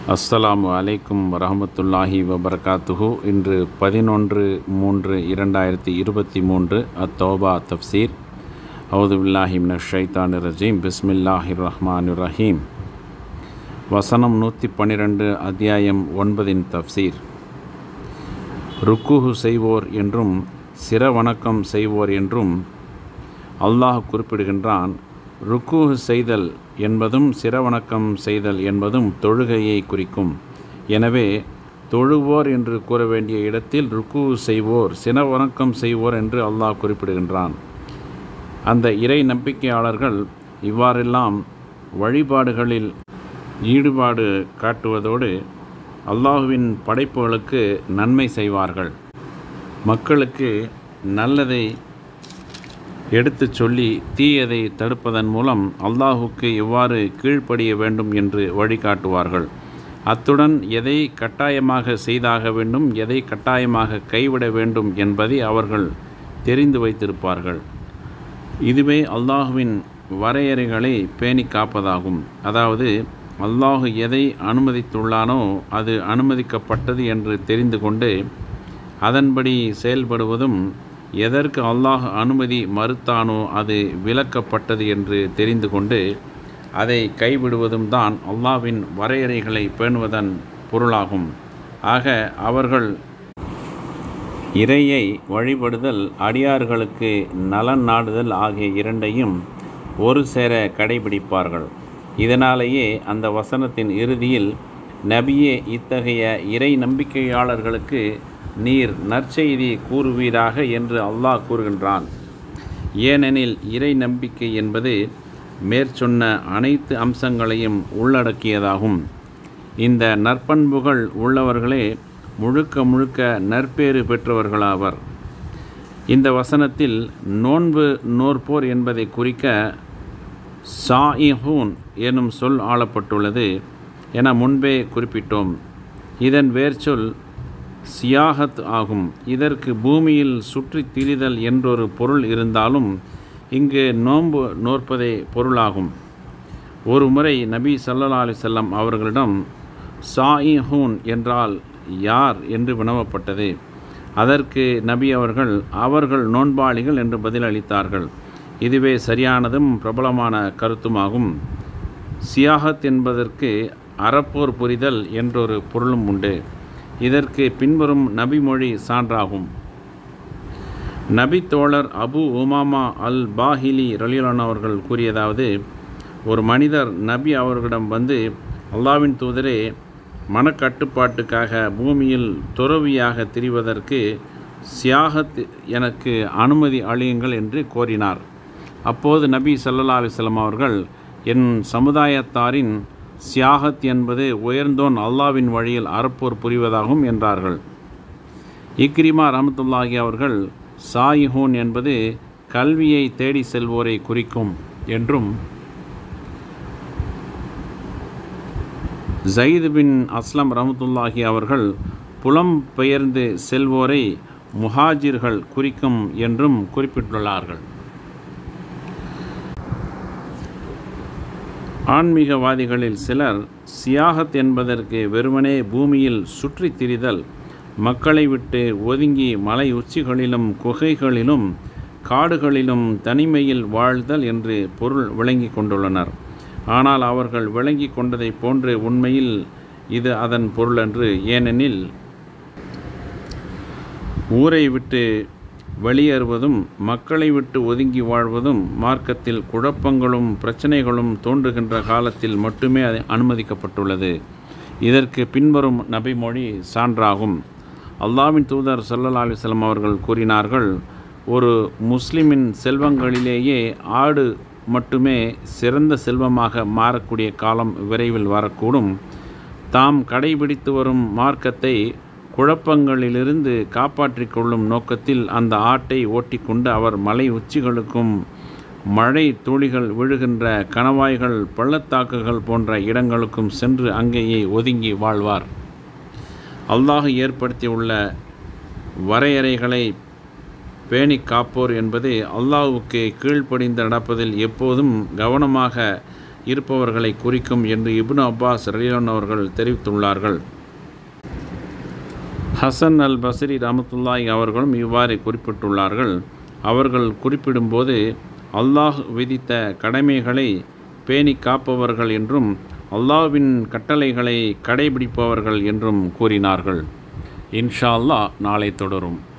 அஸ்ஸலாமு அலைக்கும் வரஹமத்துல்லாஹி வபரகாத்துஹு இன்று பதினொன்று மூன்று இரண்டாயிரத்தி இருபத்தி மூன்று அத்தோபா தஃப்சீர் அவுதுபில்லாஹி மின ஷைத்தான் ரஜீம் பிஸ்மில்லாஹிர் ரஹ்மான் ரஹீம் வசனம் நூற்றி பன்னிரெண்டு அத்தியாயம் ஒன்பதின் தஃப்சீர் ருக்குஹு செய்வோர் என்றும் சிர வணக்கம் செய்வோர் என்றும் அல்லாஹ் குறிப்பிடுகின்றான் ருக்குஹு செய்தல் என்பதும் சிரவணக்கம் செய்தல் என்பதும் தொழுகையை குறிக்கும் எனவே தொழுவோர் என்று கூற வேண்டிய இடத்தில் ருக்குஹு செய்வோர் சிரவணக்கம் செய்வோர் என்று அல்லாஹ் குறிப்பிடுகின்றான் அந்த இறை நம்பிக்கையாளர்கள் இவ்வாறெல்லாம் வழிபாடுகளில் ஈடுபாடு காட்டுவதோடு அல்லாஹுவின் படைப்புகளுக்கு நன்மை செய்வார்கள் மக்களுக்கு நல்லதை எடுத்துச் சொல்லி தீயதை தடுப்பதன் மூலம் அல்லாஹுக்கு எவ்வாறு கீழ்ப்படிய வேண்டும் என்று வழிகாட்டுவார்கள் அத்துடன் எதை கட்டாயமாக செய்தாக வேண்டும் எதை கட்டாயமாக கைவிட வேண்டும் என்பதை அவர்கள் தெரிந்து வைத்திருப்பார்கள் இதுவே அல்லாஹுவின் வரையறைகளை பேணி காப்பதாகும் அதாவது அல்லாஹு எதை அனுமதித்துள்ளானோ அது அனுமதிக்கப்பட்டது என்று தெரிந்து கொண்டு அதன்படி செயல்படுவதும் எதற்கு அல்லாஹ் அனுமதி மறுத்தானோ அது விலக்கப்பட்டது என்று தெரிந்து கொண்டு அதை கைவிடுவதும் தான் அல்லாவின் வரையறைகளை பேணுவதன் பொருளாகும் ஆக அவர்கள் இறையை வழிபடுதல் அடியார்களுக்கு நலன் நாடுதல் ஆகிய இரண்டையும் ஒரு சேர கடைபிடிப்பார்கள் இதனாலேயே அந்த வசனத்தின் இறுதியில் நபியே இத்தகைய இறை நம்பிக்கையாளர்களுக்கு நீர் நற்செய்தி கூறுவீராக என்று அல்லாஹ் கூறுகின்றான் ஏனெனில் இறை நம்பிக்கை என்பது மேற்சொன்ன அனைத்து அம்சங்களையும் உள்ளடக்கியதாகும் இந்த நற்பண்புகள் உள்ளவர்களே முழுக்க முழுக்க நற்பேறு பெற்றவர்களாவர் இந்த வசனத்தில் நோன்பு நோற்போர் என்பதை குறிக்க சாயிஹூன் எனும் சொல் ஆளப்பட்டுள்ளது என முன்பே குறிப்பிட்டோம் இதன் வேர்ச்சொல் சியாகத் ஆகும் இதற்கு பூமியில் சுற்றி திரிதல் என்றொரு பொருள் இருந்தாலும் இங்கு நோன்பு நோற்பதே பொருளாகும் ஒரு முறை நபி சல்லா அலி செல்லம் அவர்களிடம் சாயிஹூன் என்றால் யார் என்று வினவப்பட்டது அதற்கு நபி அவர்கள் அவர்கள் நோன்பாளிகள் என்று பதிலளித்தார்கள் இதுவே சரியானதும் பிரபலமான கருத்துமாகும் சியாகத் என்பதற்கு அறப்போர் புரிதல் என்றொரு பொருளும் உண்டு இதற்கு பின்வரும் நபிமொழி சான்றாகும் நபி தோழர் அபு உமாமா அல் பாஹிலி ரலிலான் அவர்கள் கூறியதாவது ஒரு மனிதர் நபி அவர்களிடம் வந்து அல்லாவின் தூதரே மனக்கட்டுப்பாட்டுக்காக பூமியில் துறவியாக திரிவதற்கு சியாகத் எனக்கு அனுமதி அழியுங்கள் என்று கோரினார் அப்போது நபி சல்லா அலிஸ்லாம் அவர்கள் என் சமுதாயத்தாரின் சியாகத் என்பது உயர்ந்தோன் அல்லாவின் வழியில் அறப்போர் புரிவதாகும் என்றார்கள் இக்ரிமா ரஹமத்துல்லாஹி அவர்கள் சாயிஹூன் என்பது கல்வியை தேடி செல்வோரை குறிக்கும் என்றும் ஜயித் பின் அஸ்லம் ரஹமத்துல்லாஹி அவர்கள் புலம் பெயர்ந்து செல்வோரை முஹாஜிர்கள் குறிக்கும் என்றும் குறிப்பிட்டுள்ளார்கள் ஆன்மீகவாதிகளில் சிலர் சியாகத் என்பதற்கு வெறுமனே பூமியில் சுற்றி திரிதல் மக்களை விட்டு ஒதுங்கி மலை உச்சிகளிலும் குகைகளிலும் காடுகளிலும் தனிமையில் வாழ்தல் என்று பொருள் விளங்கி கொண்டுள்ளனர் ஆனால் அவர்கள் விளங்கி கொண்டதை போன்று உண்மையில் இது அதன் பொருளன்று ஏனெனில் ஊரை விட்டு வெளியேறுவதும் மக்களை விட்டு ஒதுங்கி வாழ்வதும் மார்க்கத்தில் குழப்பங்களும் பிரச்சனைகளும் தோன்றுகின்ற காலத்தில் மட்டுமே அது அனுமதிக்கப்பட்டுள்ளது இதற்கு பின்வரும் நபிமொழி சான்றாகும் அல்லாவின் தூதர் சல்லல்லா அலிஸ்லாம் அவர்கள் கூறினார்கள் ஒரு முஸ்லிமின் செல்வங்களிலேயே ஆடு மட்டுமே சிறந்த செல்வமாக மாறக்கூடிய காலம் விரைவில் வரக்கூடும் தாம் கடைபிடித்து வரும் மார்க்கத்தை குழப்பங்களிலிருந்து காப்பாற்றிக் கொள்ளும் நோக்கத்தில் அந்த ஆட்டை ஓட்டிக்கொண்டு அவர் மலை உச்சிகளுக்கும் மழை துளிகள் விழுகின்ற கணவாய்கள் பள்ளத்தாக்குகள் போன்ற இடங்களுக்கும் சென்று அங்கேயே ஒதுங்கி வாழ்வார் அல்லாஹ் ஏற்படுத்தியுள்ள வரையறைகளை பேணி காப்போர் என்பது அல்லாஹுக்கு கீழ்ப்படிந்து நடப்பதில் எப்போதும் கவனமாக இருப்பவர்களை குறிக்கும் என்று இப்னு அப்பாஸ் ரலியன் அவர்கள் தெரிவித்துள்ளார்கள் ஹசன் அல் பஸ்ரி ரஹமத்துல்லாஹி அவர்களும் இவ்வாறு குறிப்பிட்டுள்ளார்கள் அவர்கள் குறிப்பிடும்போது அல்லாஹ் விதித்த கடமைகளை பேணி காப்பவர்கள் என்றும் அல்லாஹ்வின் கட்டளைகளை கடைபிடிப்பவர்கள் என்றும் கூறினார்கள் இன்ஷா அல்லாஹ் நாளை தொடரும்